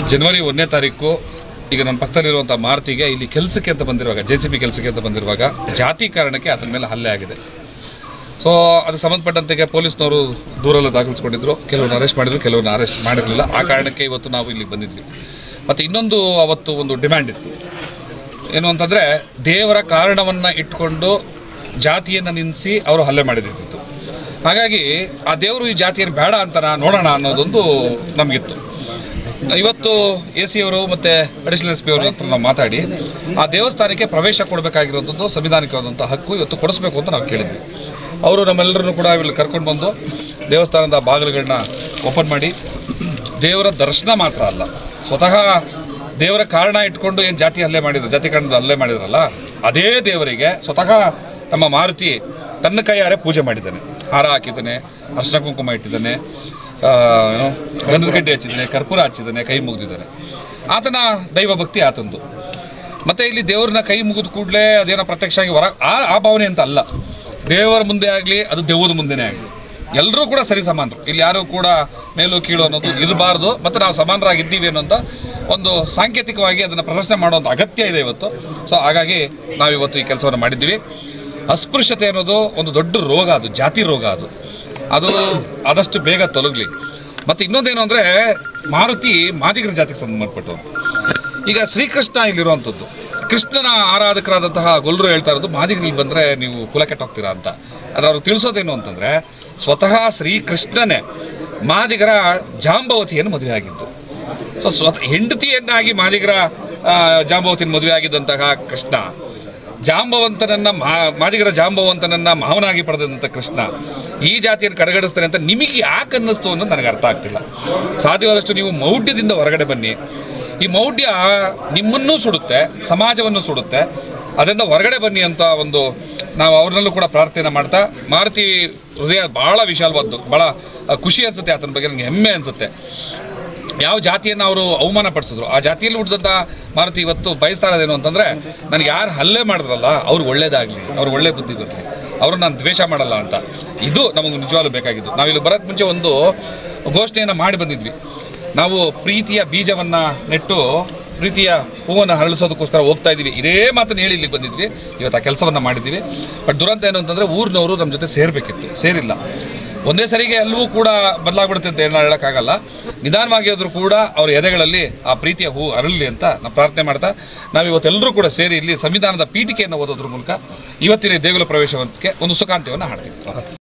ಜನವರಿ ಒಂದನೇ ತಾರೀಕು ಈಗ ನಮ್ಮ ಪಕ್ಕದಲ್ಲಿರುವಂಥ ಮಾರುತಿಗೆ ಇಲ್ಲಿ ಕೆಲಸಕ್ಕೆ ಅಂತ ಬಂದಿರುವಾಗ ಜೆ ಸಿ ಬಿ ಕೆಲಸಕ್ಕೆ ಅಂತ ಬಂದಿರುವಾಗ ಜಾತಿ ಕಾರಣಕ್ಕೆ ಆತನ ಮೇಲೆ ಹಲ್ಲೆ ಆಗಿದೆ ಸೊ ಅದಕ್ಕೆ ಸಂಬಂಧಪಟ್ಟಂತೆ ಪೊಲೀಸ್ನವರು ದೂರೆಲ್ಲ ದಾಖಲಿಸ್ಕೊಂಡಿದ್ರು ಕೆಲವ್ರನ್ನ ಅರೆಸ್ಟ್ ಮಾಡಿದ್ರು ಕೆಲವ್ರನ್ನ ಅರೆಸ್ಟ್ ಮಾಡಿರಲಿಲ್ಲ ಆ ಕಾರಣಕ್ಕೆ ಇವತ್ತು ನಾವು ಇಲ್ಲಿಗೆ ಬಂದಿದ್ವಿ ಮತ್ತು ಇನ್ನೊಂದು ಅವತ್ತು ಒಂದು ಡಿಮ್ಯಾಂಡ್ ಇತ್ತು ಏನು ಅಂತಂದರೆ ದೇವರ ಕಾರಣವನ್ನು ಇಟ್ಕೊಂಡು ಜಾತಿಯನ್ನು ನಿಲ್ಲಿಸಿ ಅವರು ಹಲ್ಲೆ ಮಾಡಿದ್ದಿತ್ತು ಹಾಗಾಗಿ ಆ ದೇವರು ಈ ಜಾತಿಯನ್ನು ಬೇಡ ಅಂತ ನಾ ನೋಡೋಣ ಅನ್ನೋದೊಂದು ನಮಗಿತ್ತು ಇವತ್ತು ಎ ಸಿ ಅವರು ಮತ್ತು ಅಡಿಷನಲ್ ಎಸ್ ಪಿ ಅವರ ಹತ್ರ ನಾವು ಮಾತಾಡಿ ಆ ದೇವಸ್ಥಾನಕ್ಕೆ ಪ್ರವೇಶ ಕೊಡಬೇಕಾಗಿರೋಂಥದ್ದು ಸಂವಿಧಾನಿಕವಾದಂಥ ಹಕ್ಕು ಇವತ್ತು ಕೊಡಿಸ್ಬೇಕು ಅಂತ ನಾವು ಕೇಳಿದ್ವಿ ಅವರು ನಮ್ಮೆಲ್ಲರನ್ನು ಕೂಡ ಇಲ್ಲಿ ಕರ್ಕೊಂಡು ಬಂದು ದೇವಸ್ಥಾನದ ಬಾಗಿಲುಗಳನ್ನ ಓಪನ್ ಮಾಡಿ ದೇವರ ದರ್ಶನ ಮಾತ್ರ ಅಲ್ಲ ಸ್ವತಃ ದೇವರ ಕಾರಣ ಇಟ್ಕೊಂಡು ಏನು ಜಾತಿ ಹಲ್ಲೆ ಮಾಡಿದ್ರು ಜಾತಿ ಕಾರಣದ ಹಲ್ಲೆ ಮಾಡಿದ್ರಲ್ಲ ಅದೇ ದೇವರಿಗೆ ಸ್ವತಃ ನಮ್ಮ ಮಾರುತಿ ತನ್ನ ಕೈಯಾರೆ ಪೂಜೆ ಮಾಡಿದ್ದಾನೆ ಹಾರ ಹಾಕಿದ್ದಾನೆ ಅರ್ಶನ ಕುಂಕುಮ ಇಟ್ಟಿದ್ದಾನೆ ಆ, ಏನು, ಗಂಧದ ಗಡ್ಡೆ ಹಚ್ಚಿದ್ದಾನೆ ಕರ್ಪೂರ ಹಚ್ಚಿದ್ದಾನೆ ಕೈ ಮುಗಿದಿದ್ದಾನೆ ಆತನ ದೈವ ಭಕ್ತಿ ಆತಂದು ಮತ್ತೆ ಇಲ್ಲಿ ದೇವ್ರನ್ನ ಕೈ ಮುಗಿದ ಕೂಡಲೇ ಅದೇನೋ ಪ್ರತ್ಯಕ್ಷ ಆಗಿ ಹೊರ ಆ ಆ ಭಾವನೆ ಅಂತ ಅಲ್ಲ ದೇವರ ಮುಂದೆ ಆಗಲಿ ಅದು ದೆವ್ವದ ಮುಂದೆನೇ ಆಗಲಿ ಎಲ್ಲರೂ ಕೂಡ ಸರಿ ಸಮಾನರು ಇಲ್ಲಿ ಯಾರು ಕೂಡ ಮೇಲು ಕೀಳು ಅನ್ನೋದು ಇರಬಾರ್ದು ಮತ್ತು ನಾವು ಸಮಾನರಾಗಿದ್ದೀವಿ ಅನ್ನೋಂಥ ಒಂದು ಸಾಂಕೇತಿಕವಾಗಿ ಅದನ್ನು ಪ್ರದರ್ಶನ ಮಾಡುವಂಥ ಅಗತ್ಯ ಇದೆ ಇವತ್ತು ಸೊ ಹಾಗಾಗಿ ನಾವಿವತ್ತು ಈ ಕೆಲಸವನ್ನು ಮಾಡಿದ್ದೀವಿ ಅಸ್ಪೃಶ್ಯತೆ ಅನ್ನೋದು ಒಂದು ದೊಡ್ಡ ರೋಗ ಅದು ಜಾತಿ ರೋಗ ಅದು ಅದು ಆದಷ್ಟು ಬೇಗ ತೊಲಗಲಿ ಮತ್ತು ಇನ್ನೊಂದೇನು ಅಂದರೆ ಮಾರುತಿ ಮಾದಿಗರ ಜಾತಿಗೆ ಸಂಬಂಧಪಟ್ಟವರು ಈಗ ಶ್ರೀಕೃಷ್ಣ ಇಲ್ಲಿರುವಂಥದ್ದು ಕೃಷ್ಣನ ಆರಾಧಕರಾದಂತಹ ಗೊಲ್ಲರು ಹೇಳ್ತಾ ಇರೋದು ಮಾದಿಗರಿಗೆ ಬಂದರೆ ನೀವು ಕುಲ ಕೆಟ್ಟೋಗ್ತೀರಾ ಅಂತ ಆದರೆ ಅವ್ರು ತಿಳಿಸೋದೇನು ಅಂತಂದರೆ ಸ್ವತಃ ಶ್ರೀಕೃಷ್ಣನೇ ಮಾದಿಗರ ಜಾಂಬವತಿಯನ್ನು ಮದುವೆ ಆಗಿದ್ದು ಸೊ ಸ್ವತಃ ಹೆಂಡತಿಯನ್ನಾಗಿ ಮಾದಿಗರ ಆ, ಜಾಂಬವತಿನ ಮದುವೆ ಆಗಿದ್ದಂತಹ ಕೃಷ್ಣ ಜಾಂಬವಂತನನ್ನ ಮಾ- ಮಾದಿಗರ ಜಾಂಬವಂತನನ್ನ ಮಾವನಾಗಿ ಪಡೆದಂಥ ಕೃಷ್ಣ ಈ ಜಾತಿಯನ್ನು ಕಡೆಗಣಿಸ್ತಾನೆ ಅಂತ ನಿಮಗೆ ಯಾಕೆ ಅನ್ನಿಸ್ತು ಅನ್ನೋದು ನನಗೆ ಅರ್ಥ ಆಗ್ತಿಲ್ಲ ಸಾಧ್ಯವಾದಷ್ಟು ನೀವು ಮೌಢ್ಯದಿಂದ ಹೊರಗಡೆ ಬನ್ನಿ ಈ ಮೌಢ್ಯ ನಿಮ್ಮನ್ನೂ ಸುಡುತ್ತೆ ಸಮಾಜವನ್ನು ಸುಡುತ್ತೆ ಅದರಿಂದ ಹೊರಗಡೆ ಬನ್ನಿ ಅಂತ ಒಂದು ನಾವು ಅವ್ರನ್ನಲ್ಲೂ ಕೂಡ ಪ್ರಾರ್ಥನೆ ಮಾಡ್ತಾ ಮಾರುತಿ ಹೃದಯ ಭಾಳ ವಿಶಾಲವಾದ್ದು ಭಾಳ ಆ, ಖುಷಿ ಅನ್ಸುತ್ತೆ ಆತನ ಬಗ್ಗೆ ನನಗೆ ಹೆಮ್ಮೆ ಅನ್ಸುತ್ತೆ ಯಾವ ಜಾತಿಯನ್ನು ಅವರು ಅವಮಾನ ಪಡಿಸಿದ್ರು ಆ ಜಾತಿಯಲ್ಲಿ ಹುಟ್ಟಿದಂಥ ಮಾರುತಿ ಇವತ್ತು ಬಯಸ್ತಾ ಇರೋದೇನು ಅಂತಂದರೆ ನನಗೆ ಯಾರು ಹಲ್ಲೆ ಮಾಡಿದ್ರಲ್ಲ ಅವ್ರು ಒಳ್ಳೇದಾಗಲಿ ಅವ್ರು ಒಳ್ಳೆ ಬುದ್ಧಿ ಬರಲಿ ಅವ್ರನ್ನ ನಾನು ದ್ವೇಷ ಮಾಡಲ್ಲ ಅಂತ ಇದು ನಮಗೆ ನಿಜವಾಗ್ಲೂ ಬೇಕಾಗಿದ್ದು ನಾವಿಲ್ಲಿ ಬರೋಕ್ಕೆ ಮುಂಚೆ ಒಂದು ಘೋಷಣೆಯನ್ನು ಮಾಡಿ ಬಂದಿದ್ವಿ ನಾವು ಪ್ರೀತಿಯ ಬೀಜವನ್ನು ನೆಟ್ಟು ಪ್ರೀತಿಯ ಹೂವನ್ನು ಹರಳಿಸೋದಕ್ಕೋಸ್ಕರ ಹೋಗ್ತಾ ಇದ್ದೀವಿ ಇದೇ ಮಾತನ್ನು ಹೇಳಿ ಇಲ್ಲಿಗೆ ಬಂದಿದ್ವಿ ಇವತ್ತು ಆ ಕೆಲಸವನ್ನು ಮಾಡಿದ್ದೀವಿ ಬಟ್ ದುರಂತ ಏನು ಅಂತಂದರೆ ಊರಿನವರು ನಮ್ಮ ಜೊತೆ ಸೇರಬೇಕಿತ್ತು ಸೇರಿಲ್ಲ ಒಂದೇ ಸರಿಗೆ ಎಲ್ಲವೂ ಕೂಡ ಬದಲಾಗ್ಬಿಡುತ್ತೆ ಅಂತ ಏನು ಹೇಳೋಕ್ಕಾಗಲ್ಲ ನಿಧಾನವಾಗಿ ಆದರೂ ಕೂಡ ಅವ್ರ ಎದೆಗಳಲ್ಲಿ ಆ ಪ್ರೀತಿಯ ಹೂ ಅರಳಲಿ ಅಂತ ನಾವು ಪ್ರಾರ್ಥನೆ ಮಾಡ್ತಾ ನಾವು ಇವತ್ತೆಲ್ಲರೂ ಕೂಡ ಸೇರಿ ಇಲ್ಲಿ ಸಂವಿಧಾನದ ಪೀಠಿಕೆಯನ್ನು ಓದೋದ್ರ ಮೂಲಕ ಇವತ್ತಿನ ಈ ದೇಗುಲ ಪ್ರವೇಶಕ್ಕೆ ಒಂದು ಸುಖಾಂತ್ಯವನ್ನು ಹಾಡ್ತೀವಿ